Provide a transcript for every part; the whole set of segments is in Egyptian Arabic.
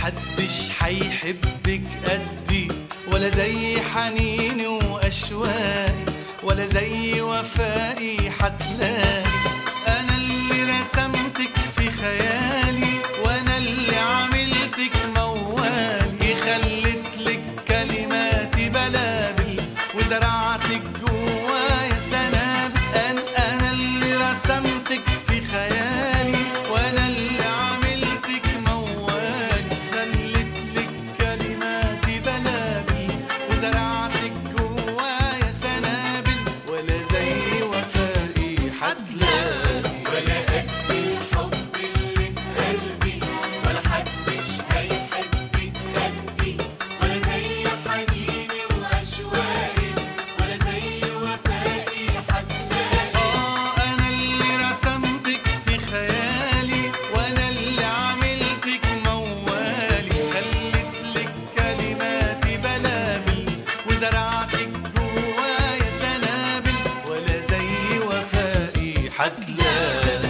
محدش حيحبك قدي ولا زي حنيني واشواقي ولا زي وفائي حتلاقي انا اللي رسمتك في خيالي وانا اللي عملتك موالي خليت لك كلماتي بلابل وزرعتك جوايا سنابل انا انا اللي رسمتك في خيالي وانا اللي عملتك موالي خليت لك كلماتي بلابل وزرعتك جوايا سنابل ولا زي وفائي حتلاقي ولا قد الحب اللي في قلبي ولا حدش هيحبك قدي ولا زي حنيني واشواقي ولا زي وفائي حتلاقي آه أنا اللي رسمتك في خيالي وأنا اللي عملتك موالي خليت لك كلماتي بلابل وزرعتك جوايا سنابل ولا زي وفائي حتلاقي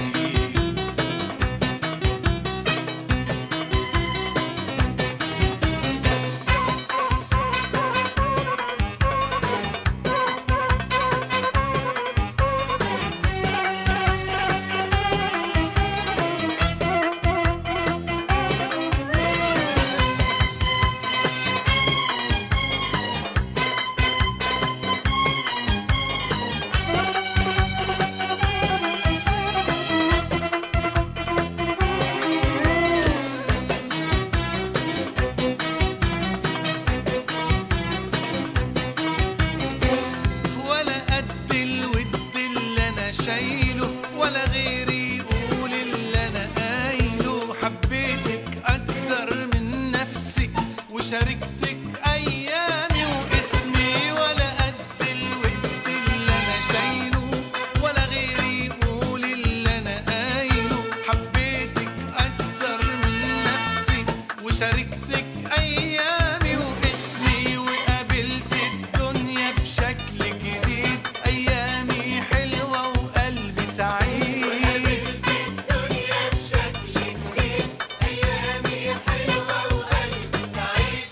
ولا قد الود اللي انا شايله ولا غيري يقول اللي انا قايله حبيتك اكتر من نفسي وشاركتك ايامي واسمي ولا قد الود اللي انا شايله ولا غيري يقول اللي انا قايله حبيتك اكتر من نفسي وشاركتك ايامي واسمي وقابلت الدنيا بشكل جديد ايامي حلوه وقلبي سعيد الدنيا بشكل جديد ايامي حلوه وقلبي سعيد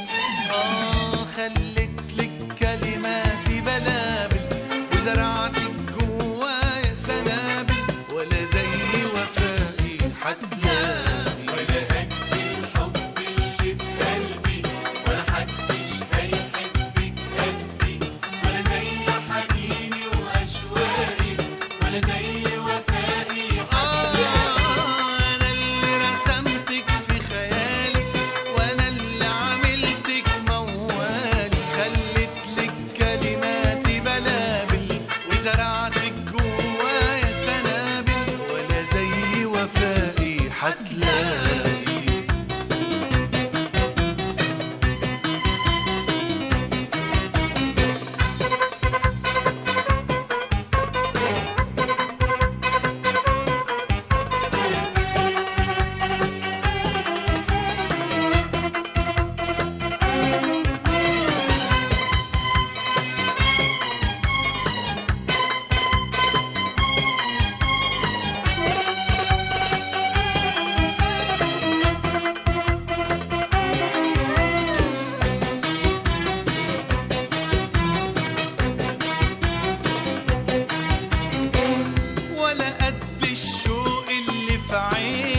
آه خليت لك كلماتي بلابل وزرعتك جوايا سنابل ولا زي وفائي حتلاقي ولا قد الحب اللي في قلبي ولا حدش هيحبك قدي ولا زي حنيني واشواقي ولا زي وفائي آه أنا اللي رسمتك في خيالي وأنا اللي عملتك موالي خليت لك كلماتي بلابل وزرعتك جوايا سنابل ولا زي وفائي حتلاقي ولا قد الشوق اللي في عيني